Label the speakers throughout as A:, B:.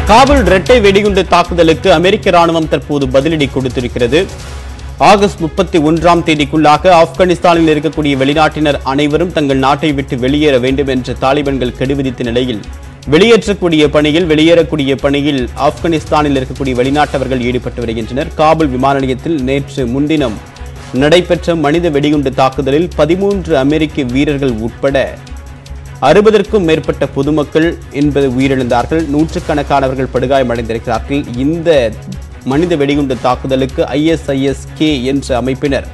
A: காபூல் இரட்டை வெடிகுண்டு தாக்குதலுக்கு அமெரிக்க ராணுவம் தற்போது பதிலடி கொடுத்திருக்கிறது ஆகஸ்ட் முப்பத்தி ஒன்றாம் தேதிக்குள்ளாக ஆப்கானிஸ்தானில் இருக்கக்கூடிய வெளிநாட்டினர் அனைவரும் தங்கள் நாட்டை விட்டு வெளியேற வேண்டும் என்று தாலிபான்கள் கெடு விதித்த நிலையில் வெளியேற்றக்கூடிய பணியில் வெளியேறக்கூடிய பணியில் ஆப்கானிஸ்தானில் இருக்கக்கூடிய வெளிநாட்டவர்கள் ஈடுபட்டு வருகின்றனர் காபூல் விமான நிலையத்தில் நேற்று முன்தினம் நடைபெற்ற மனித வெடிகுண்டு தாக்குதலில் பதிமூன்று அமெரிக்க வீரர்கள் உட்பட அறுபதற்கும் மேற்பட்ட பொதுமக்கள் என்பது உயிரிழந்தார்கள் நூற்றுக்கணக்கானவர்கள் படுகாயமடைந்திருக்கிறார்கள் இந்த மனித வெடிகுண்டு தாக்குதலுக்கு ஐஎஸ்ஐஎஸ் கே என்ற அமைப்பினர்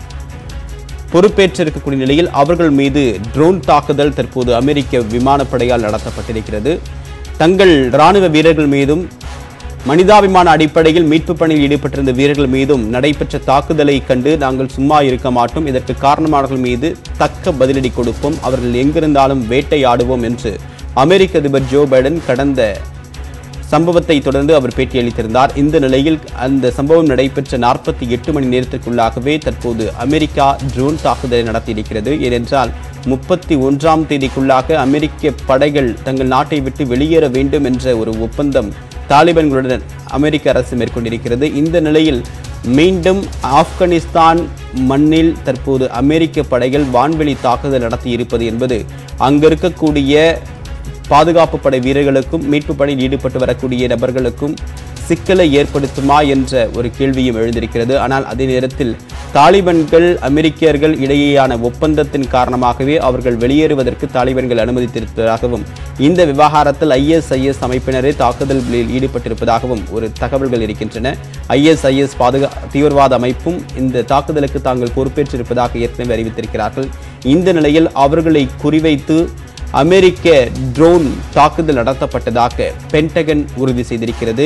A: பொறுப்பேற்றிருக்கக்கூடிய நிலையில் அவர்கள் மீது ட்ரோன் தாக்குதல் தற்போது அமெரிக்க விமானப்படையால் நடத்தப்பட்டிருக்கிறது தங்கள் ராணுவ வீரர்கள் மீதும் மனிதாபிமான அடிப்படையில் மீட்பு பணியில் ஈடுபட்டிருந்த வீரர்கள் மீதும் நடைபெற்ற தாக்குதலை கண்டு நாங்கள் சும்மா இருக்க மாட்டோம் இதற்கு காரணமானவர்கள் மீது தக்க பதிலடி கொடுப்போம் அவர்கள் எங்கிருந்தாலும் வேட்டையாடுவோம் என்று அமெரிக்க அதிபர் ஜோ பைடன் கடந்த சம்பவத்தை தொடர்ந்து அவர் பேட்டியளித்திருந்தார் இந்த நிலையில் அந்த சம்பவம் நடைபெற்ற நாற்பத்தி எட்டு மணி நேரத்திற்குள்ளாகவே தற்போது அமெரிக்கா ட்ரோன் தாக்குதலை நடத்தியிருக்கிறது ஏனென்றால் முப்பத்தி ஒன்றாம் தேதிக்குள்ளாக அமெரிக்க படைகள் தங்கள் நாட்டை விட்டு வெளியேற வேண்டும் என்ற ஒரு ஒப்பந்தம் தாலிபான்களுடன் அமெரிக்க அரசு மேற்கொண்டிருக்கிறது இந்த நிலையில் மீண்டும் ஆப்கானிஸ்தான் மண்ணில் தற்போது அமெரிக்க படைகள் வான்வெளி தாக்குதல் நடத்தி இருப்பது என்பது அங்க இருக்கக்கூடிய பாதுகாப்பு படை வீரர்களுக்கும் மீட்பு பணியில் ஈடுபட்டு வரக்கூடிய நபர்களுக்கும் சிக்கலை ஏற்படுத்துமா என்ற ஒரு கேள்வியும் எழுந்திருக்கிறது ஆனால் அதே நேரத்தில் தாலிபன்கள் அமெரிக்கர்கள் இடையேயான ஒப்பந்தத்தின் காரணமாகவே அவர்கள் வெளியேறுவதற்கு தாலிபன்கள் அனுமதித்திருப்பதாகவும் இந்த விவகாரத்தில் ஐஎஸ்ஐஎஸ் அமைப்பினரே தாக்குதல்களில் ஈடுபட்டிருப்பதாகவும் ஒரு தகவல்கள் இருக்கின்றன ஐஎஸ்ஐஎஸ் பாதுகா தீவிரவாத அமைப்பும் இந்த தாக்குதலுக்கு தாங்கள் பொறுப்பேற்றிருப்பதாக ஏற்கனவே அறிவித்திருக்கிறார்கள் இந்த நிலையில் அவர்களை குறிவைத்து அமெரிக்க ட்ரோன் தாக்குதல் நடத்தப்பட்டதாக பென்டகன் உறுதி செய்திருக்கிறது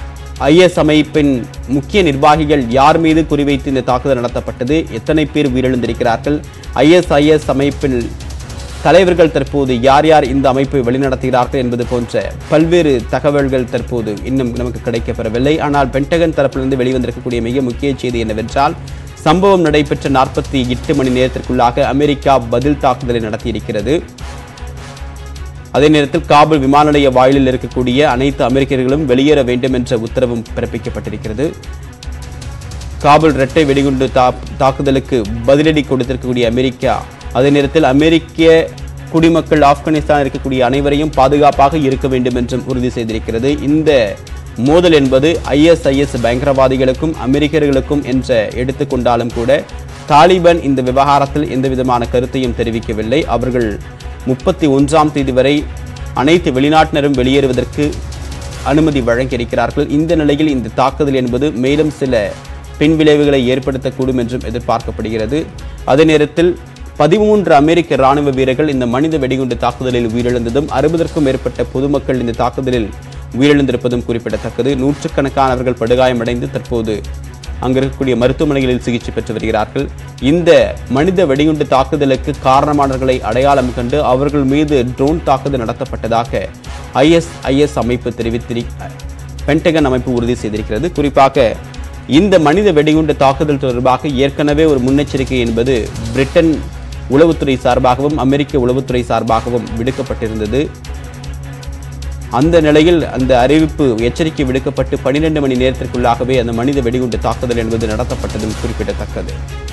A: ஐஎஸ் அமைப்பின் முக்கிய நிர்வாகிகள் யார் மீது குறிவைத்து இந்த தாக்குதல் நடத்தப்பட்டது எத்தனை பேர் உயிரிழந்திருக்கிறார்கள் ஐஎஸ்ஐஎஸ் அமைப்பின் தலைவர்கள் தற்போது யார் யார் இந்த அமைப்பை வழிநடத்துகிறார்கள் என்பது போன்ற பல்வேறு தகவல்கள் தற்போது இன்னும் நமக்கு கிடைக்கப்பெறவில்லை ஆனால் பென்டகன் தரப்பிலிருந்து வெளிவந்திருக்கக்கூடிய மிக முக்கிய செய்தி என்னவென்றால் சம்பவம் நடைபெற்ற நாற்பத்தி எட்டு மணி நேரத்திற்குள்ளாக அமெரிக்கா பதில் தாக்குதலை நடத்தியிருக்கிறது அதே நேரத்தில் காபூல் விமான நிலைய வாயிலில் இருக்கக்கூடிய அனைத்து அமெரிக்கர்களும் வெளியேற வேண்டும் என்ற உத்தரவும் பிறப்பிக்கப்பட்டிருக்கிறது காபூல் இரட்டை வெடிகுண்டு தா- தாக்குதலுக்கு பதிலடி கொடுத்திருக்கக்கூடிய அமெரிக்கா அதே நேரத்தில் அமெரிக்க குடிமக்கள் ஆப்கானிஸ்தான் இருக்கக்கூடிய அனைவரையும் பாதுகாப்பாக இருக்க வேண்டும் என்றும் உறுதி செய்திருக்கிறது இந்த மோதல் என்பது ஐஎஸ்ஐஎஸ் பயங்கரவாதிகளுக்கும் அமெரிக்கர்களுக்கும் என்ற எடுத்துக்கொண்டாலும் கூட தாலிபான் இந்த விவகாரத்தில் எந்த விதமான கருத்தையும் தெரிவிக்கவில்லை அவர்கள் முப்பத்தி ஒன்றாம் தேதி வரை அனைத்து வெளிநாட்டினரும் வெளியேறுவதற்கு அனுமதி வழங்கியிருக்கிறார்கள் இந்த நிலையில் இந்த தாக்குதல் என்பது மேலும் சில பின்விளைவுகளை ஏற்படுத்தக்கூடும் என்றும் எதிர்பார்க்கப்படுகிறது அதே நேரத்தில் பதிமூன்று அமெரிக்க ராணுவ வீரர்கள் இந்த மனித வெடிகுண்டு தாக்குதலில் உயிரிழந்ததும் அறுபதற்கும் மேற்பட்ட பொதுமக்கள் இந்த தாக்குதலில் உயிரிழந்திருப்பதும் குறிப்பிடத்தக்கது நூற்றுக்கணக்கானவர்கள் படுகாயமடைந்து தற்போது அங்கு இருக்கக்கூடிய மருத்துவமனைகளில் சிகிச்சை பெற்று வருகிறார்கள் இந்த மனித வெடிகுண்டு தாக்குதலுக்கு காரணமானவர்களை அடையாளம் கண்டு அவர்கள் மீது ட்ரோன் தாக்குதல் நடத்தப்பட்டதாக ஐஎஸ்ஐஎஸ் அமைப்பு தெரிவித்திரி பென்டகன் அமைப்பு உறுதி செய்திருக்கிறது குறிப்பாக இந்த மனித வெடிகுண்டு தாக்குதல் தொடர்பாக ஏற்கனவே ஒரு முன்னெச்சரிக்கை என்பது பிரிட்டன் உளவுத்துறை சார்பாகவும் அமெரிக்க உளவுத்துறை சார்பாகவும் விடுக்கப்பட்டிருந்தது அந்த நிலையில் அந்த அறிவிப்பு எச்சரிக்கை விடுக்கப்பட்டு 12 மணி நேரத்திற்குள்ளாகவே அந்த மனித வெடிகுண்டு தாக்குதல் என்பது நடத்தப்பட்டதும் குறிப்பிடத்தக்கது